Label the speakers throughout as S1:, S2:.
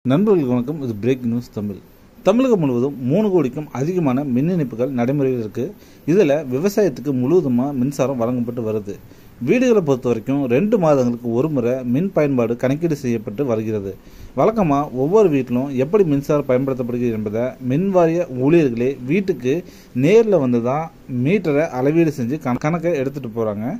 S1: நண்பர்களுக்கு வணக்கம் இது பிரேக் நியூஸ் தமிழ் தமிழகம் முழுவதும் மூணு கோடிக்கும் அதிகமான மின் இணைப்புகள் நடைமுறையில் இருக்கு இதில் விவசாயத்துக்கு முழுவதுமாக மின்சாரம் வழங்கப்பட்டு வருது வீடுகளை பொறுத்த வரைக்கும் ரெண்டு மாதங்களுக்கு ஒரு முறை மின் பயன்பாடு கணக்கீடு செய்யப்பட்டு வருகிறது வழக்கமாக ஒவ்வொரு வீட்டிலும் எப்படி மின்சாரம் பயன்படுத்தப்படுகிறது என்பதை மின் வாரிய ஊழியர்களே வீட்டுக்கு நேரில் வந்து தான் மீட்டரை அளவீடு செஞ்சு கண- கணக்கை எடுத்துகிட்டு போகிறாங்க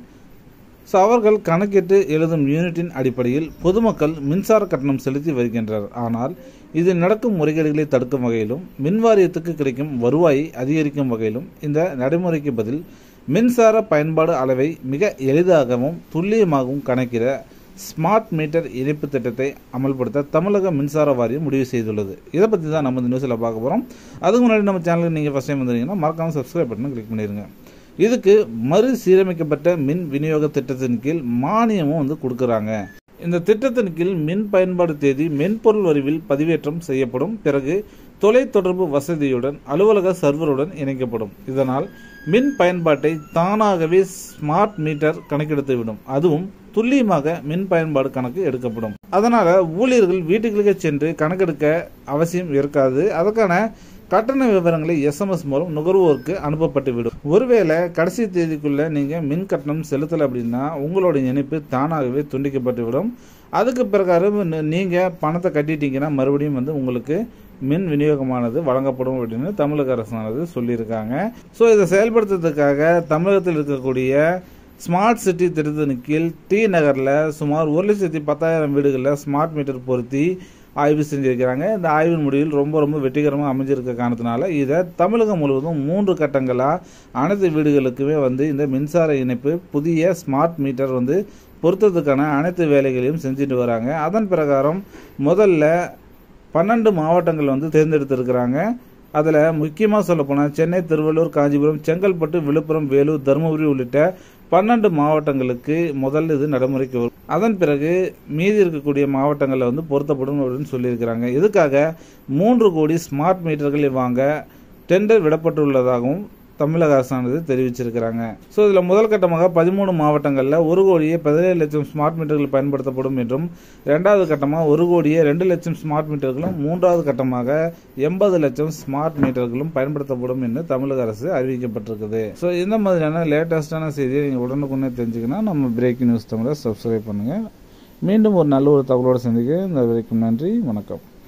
S1: ஸோ அவர்கள் கணக்கிட்டு எழுதும் யூனிட்டின் அடிப்படையில் பொதுமக்கள் மின்சார கட்டணம் செலுத்தி வருகின்றனர் ஆனால் இதில் நடக்கும் முறைகேடுகளை தடுக்கும் வகையிலும் மின் வாரியத்துக்கு கிடைக்கும் வருவாயை அதிகரிக்கும் வகையிலும் இந்த நடைமுறைக்கு பதில் மின்சார பயன்பாடு அளவை மிக எளிதாகவும் துல்லியமாகவும் கணக்கிட ஸ்மார்ட் மீட்டர் இணைப்பு திட்டத்தை அமல்படுத்த தமிழக மின்சார வாரியம் முடிவு செய்துள்ளது இதை பற்றி தான் நம்ம இந்த நியூஸில் பார்க்க போகிறோம் அதுக்கு முன்னாடி நம்ம சேனலுக்கு நீங்கள் ஃபஸ்ட் டைம் வந்துருங்கன்னா மறக்காமல் சப்ஸ்கிரைப் பட்டனை கிளிக் பண்ணிடுங்க இதுக்கு மறுசீரமைக்கப்பட்ட மின் விநியோக திட்டத்தின் கீழ் மானியமும் வந்து கொடுக்குறாங்க இந்த திட்டத்தின் கீழ் மின் பயன்பாடு தேதி மென்பொருள் வரிவில் பதிவேற்றம் செய்யப்படும் பிறகு தொலைத்தொடர்பு வசதியுடன் அலுவலக சர்வருடன் இணைக்கப்படும் இதனால் மின் பயன்பாட்டை தானாகவே ஸ்மார்ட் மீட்டர் கணக்கெடுத்துவிடும் அதுவும் துல்லியமாக மின் பயன்பாடு கணக்கு எடுக்கப்படும் அதனால ஊழியர்கள் வீட்டுகளுக்கு சென்று கணக்கெடுக்க அவசியம் இருக்காது அதற்கான கட்டண விவரங்களை எஸ்எம்எஸ் மூலம் நுகர்வோருக்கு அனுப்பப்பட்டுவிடும் ஒருவேளை கடைசி தேதிக்குள்ள நீங்க மின் கட்டணம் செலுத்தலை அப்படின்னா உங்களோட இணைப்பு தானாகவே துண்டிக்கப்பட்டுவிடும் அதுக்கு பிரகாரம் ந- நீங்க பணத்தை கட்டிட்டீங்கன்னா மறுபடியும் வந்து உங்களுக்கு மின் விநியோகமானது வழங்கப்படும் அப்படின்னு தமிழக அரசானது சொல்லியிருக்காங்க ஸோ இதை செயல்படுத்துறதுக்காக தமிழகத்தில் இருக்கக்கூடிய ஸ்மார்ட் சிட்டி திட்டத்தின் கீழ் டி நகரில் சுமார் ஒரு லட்சத்தி பத்தாயிரம் வீடுகளில் ஸ்மார்ட் மீட்டர் பொருத்தி ஆய்வு செஞ்சிருக்கிறாங்க இந்த ஆய்வின் முடிவில் ரொம்ப ரொம்ப வெற்றிகரமாக அமைஞ்சிருக்க காரணத்தினால இதை தமிழகம் முழுவதும் மூன்று கட்டங்களாக அனைத்து வீடுகளுக்குமே வந்து இந்த மின்சார இணைப்பு புதிய ஸ்மார்ட் மீட்டர் வந்து பொருத்தத்துக்கான அனைத்து வேலைகளையும் செஞ்சுட்டு வராங்க அதன் பிரகாரம் முதல்ல பன்னெண்டு மாவட்டங்கள் வந்து தேர்ந்தெடுத்திருக்கிறாங்க அதில் முக்கியமாக சொல்லப்போனால் சென்னை திருவள்ளூர் காஞ்சிபுரம் செங்கல்பட்டு விழுப்புரம் வேலூர் தருமபுரி உள்ளிட்ட பன்னெண்டு மாவட்டங்களுக்கு முதல்ல இது நடைமுறைக்கு வரும் அதன் பிறகு மீதி இருக்கக்கூடிய மாவட்டங்களில் வந்து பொருத்தப்படும் அப்படின்னு சொல்லியிருக்கிறாங்க இதுக்காக மூன்று கோடி ஸ்மார்ட் மீட்டர்களை வாங்க டெண்டர் விடப்பட்டுள்ளதாகவும் தமிழக அரசானது தெரிவிச்சிருக்கிறாங்க ஸோ இதில் முதல் கட்டமாக பதிமூணு மாவட்டங்களில் ஒரு கோடியே பதினேழு லட்சம் ஸ்மார்ட் மீட்டர்கள் பயன்படுத்தப்படும் என்றும் ரெண்டாவது கட்டமாக ஒரு கோடியே ரெண்டு லட்சம் ஸ்மார்ட் மீட்டர்களும் மூன்றாவது கட்டமாக எண்பது லட்சம் ஸ்மார்ட் மீட்டர்களும் பயன்படுத்தப்படும் என்று தமிழக அரசு அறிவிக்கப்பட்டிருக்குது ஸோ இந்த மாதிரியான லேட்டஸ்டான செய்தியை நீங்கள் உடனுக்குடனே தெரிஞ்சுக்கணும் நம்ம பிரேக்கிங் நியூஸ் தமிழை சப்ஸ்கிரைப் பண்ணுங்கள் மீண்டும் ஒரு நல்ல ஒரு தகவலோடு சந்திக்க இந்த வரைக்கும் நன்றி வணக்கம்